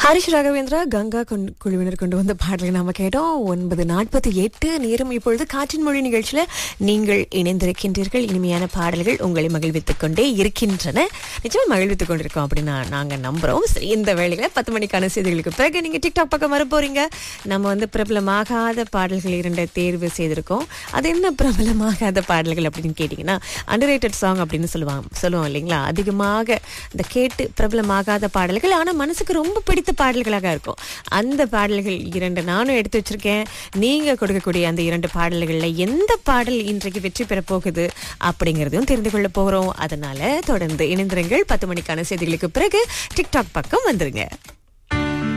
ஹரிஷ் ராகவேந்திரா கங்கா கொண்டு- குழுவினர் கொண்டு வந்த பாடலை நாம கேட்டோம் ஒன்பது நாற்பத்தி எட்டு நேரம் இப்பொழுது காற்றின் மொழி நிகழ்ச்சியில நீங்கள் இணைந்திருக்கின்றீர்கள் இனிமையான பாடல்கள் உங்களை மகிழ்வித்துக் கொண்டே இருக்கின்றன நிச்சயமா மகிழ்வித்துக் கொண்டிருக்கோம் அப்படின்னு நான்- நாங்க நம்புறோம் சரி இந்த வேளையில பத்து மணிக்கான செய்திகளுக்கு பிறகு நீங்க டிக்டாக் பக்கம் வர போறீங்க நம்ம வந்து பிரபலமாகாத பாடல்கள் இரண்டை தேர்வு செய்திருக்கோம் அது என்ன பிரபலமாகாத பாடல்கள் அப்படின்னு கேட்டீங்கன்னா அண்டர்ரேட்டட் சாங் அப்படின்னு சொல்லுவாங்க சொல்லுவோம் இல்லைங்களா அதிகமாக இந்த கேட்டு பிரபலமாகாத பாடல்கள் ஆனா மனசுக்கு ரொம்ப பிடித்த பாடல்களாக இருக்கும் அந்த பாடல்கள் இரண்டு நானும் எடுத்து வச்சிருக்கேன் நீங்க கொடுக்கக்கூடிய அந்த இரண்டு பாடல்கள்ல எந்த பாடல் இன்றைக்கு வெற்றி பெற போகுது அப்படிங்கறதையும் தெரிந்து கொள்ள போகிறோம் அதனால தொடர்ந்து இணைந்திருங்கள் பத்து மணிக்கான செய்திகளுக்கு பிறகு டிக்டாக் பக்கம் வந்துருங்க